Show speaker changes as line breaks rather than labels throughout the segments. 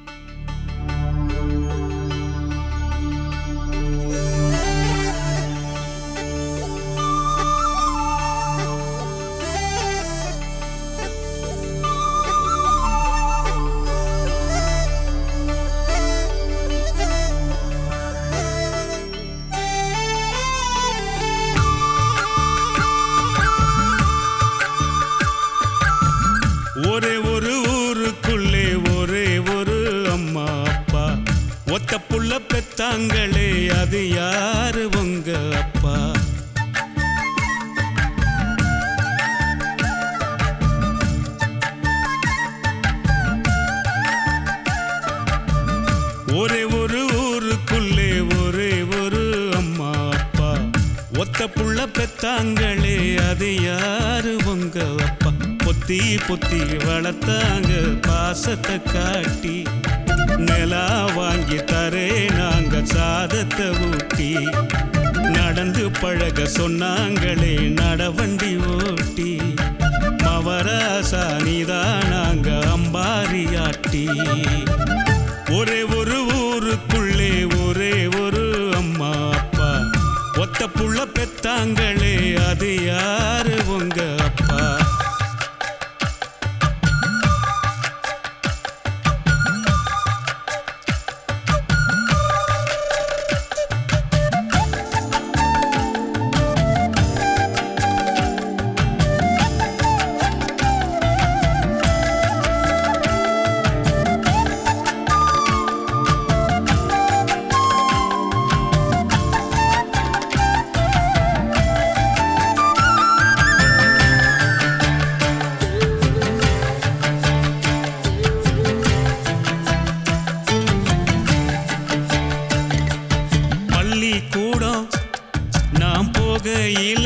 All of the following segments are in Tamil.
ஒரே ஒரு ஊருக்குள்ளே ஒரே ஒரு அம்மா அப்பா ஒத்த புள்ள பெத்தாங்களே அது யாரு உங்க அப்பா ஒரே ஒரு ஊருக்குள்ளே ஒரே ஒரு அம்மா அப்பா ஒத்த புள்ள பெத்தாங்களே அது யாரு உங்க அப்பா பொத்தி பொத்தி வளர்த்தாங்க பாசத்தை காட்டி நிலா வாங்கி தரே நாங்க சாதத்தை ஊட்டி நடந்து பழக சொன்னாங்களே நடவண்டி ஓட்டி மவராசா நீதான் நாங்க அம்பாரி ஆட்டி ஒரே ஒரு ஊருக்குள்ளே ஒரே ஒரு அம்மா அப்பா ஒத்த புள்ள பெத்தாங்களே அது யாரு உங்க அப்பா பள்ளிக்கூடம் நாம் போகையில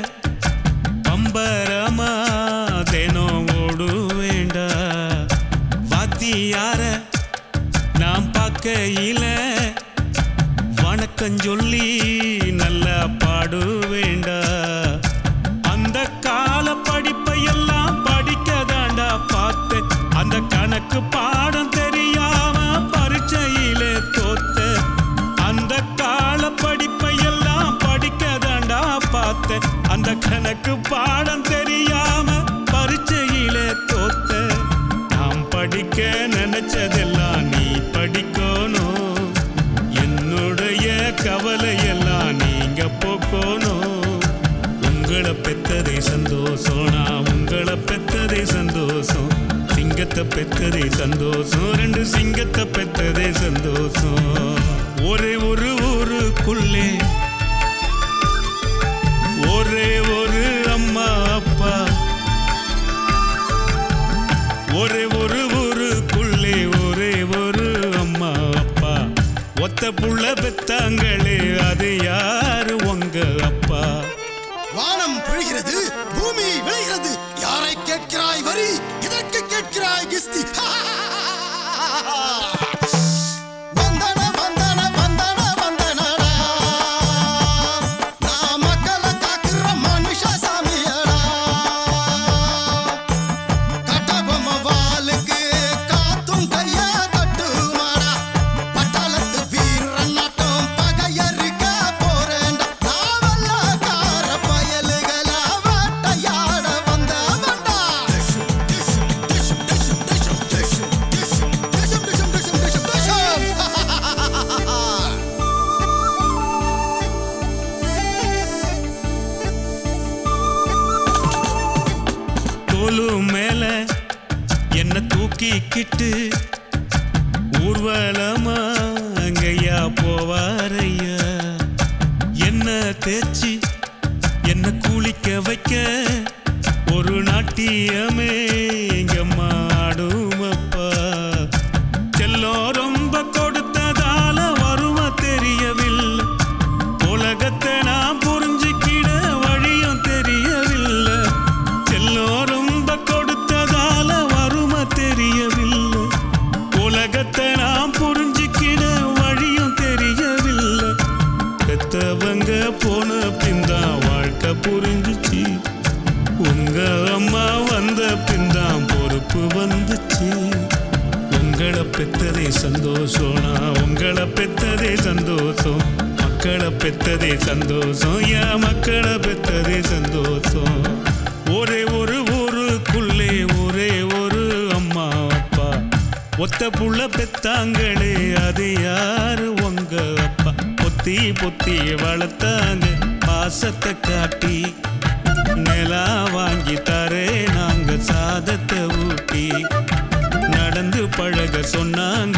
பம்பரமா தினம் ஓடு வேண்டா வாத்தியார நாம் பார்க்கையில வணக்கம் சொல்லி நல்லா பாடு வேண்டா அந்த கால படிப்பை எல்லாம் படிக்க தாண்டா பார்த்தேன் அந்த கணக்கு பாடம் தெரியாம பரீட்சையிலே தோத்த அந்த கால படிப்பை எல்லாம் படிக்க தாண்டா பார்த்தேன் அந்த கணக்கு பாடம் தெரியாம பரீட்சையிலே தோத்த நாம் படிக்க நினைச்சதெல்லாம் நீ படிக்கணும் என்னுடைய கவலையெல்லாம் நீங்க போக்கணும் உங்களை பெத்ததே சந்தோஷம் நான் உங்களை பெத்ததே சந்தோஷம் சிங்கத்தை பெத்ததே சந்தோஷம் ரெண்டு சிங்கத்தை பெத்ததே சந்தோஷம் ஒரே ஒரு ஊருக்குள்ளே ஒரே ஒரு அம்மா அப்பா ஒரே ஒரு ஊருக்குள்ளே ஒரே ஒரு அம்மா அப்பா ஒத்த புள்ள பெத்தாங்களே அது யாரு உங்க அப்பா
வானம் பொழிகிறது பூமி விளைகிறது யாரை கேட்கிறாய் வரி இதற்கு கேட்கிறாய் கிஸ்தி வந்தன வந்தன வந்தன வந்தனடா நான் மக்களை காக்கிற மனுஷ சாமியடா கட்டபொம்ம வாளுக்கு காத்தும் கைய கட்டுமாடா பட்டாளத்து வீரன் நாட்டம் பகையறிக்க போறேன்டா நாவல்லக்கார பயலுகளா வேட்டையாட வந்தவன்டா டிஷும் டிஷும் டிஷும் டிஷும் டிஷும் டிஷும் டிஷும் டிஷும் டிஷும் டிஷும் டிஷும்
தோலு மேல என்ன தூக்கிக்கிட்டு ஊர்வலமா அங்கய்யா போவாரையா என்ன தேய்ச்சி என்ன குளிக்க வைக்க ஒரு நாட்டியமே எங்க மாடுமப்பா செல்லம் ரொம்ப கொடுத்ததால வருவ தெரியவில்லை உலகத்தை நான் புரிஞ்சுக்கிட வழியும் தெரியவில்லை செல்லம் ரொம்ப கொடுத்ததால வறுமை தெரியவில்லை உலகத்தை நான் புரிஞ்சுக்கிட வழியும் தெரியவில்லை பெத்தவங்க போன பின்தான் வாழ்க்கை புரிஞ்சுச்சு உங்க அம்மா வந்த பின்தான் பொறுப்பு வந்துச்சு உங்க மக்களை பெத்ததே சந்தோஷம் நான் உங்களை பெத்ததே சந்தோஷம் மக்களை பெத்ததே சந்தோஷம் என் மக்களை பெத்ததே சந்தோஷம் ஒரே ஒரு ஊருக்குள்ளே ஒரே ஒரு அம்மா அப்பா ஒத்த புள்ள பெத்தாங்களே அது யாரு உங்க அப்பா பொத்தி பொத்தி வளர்த்தாங்க பாசத்தை காட்டி நிலா வாங்கி தரே நாங்க சாதத்தை ஊட்டி நடந்து பழக சொன்னாங்க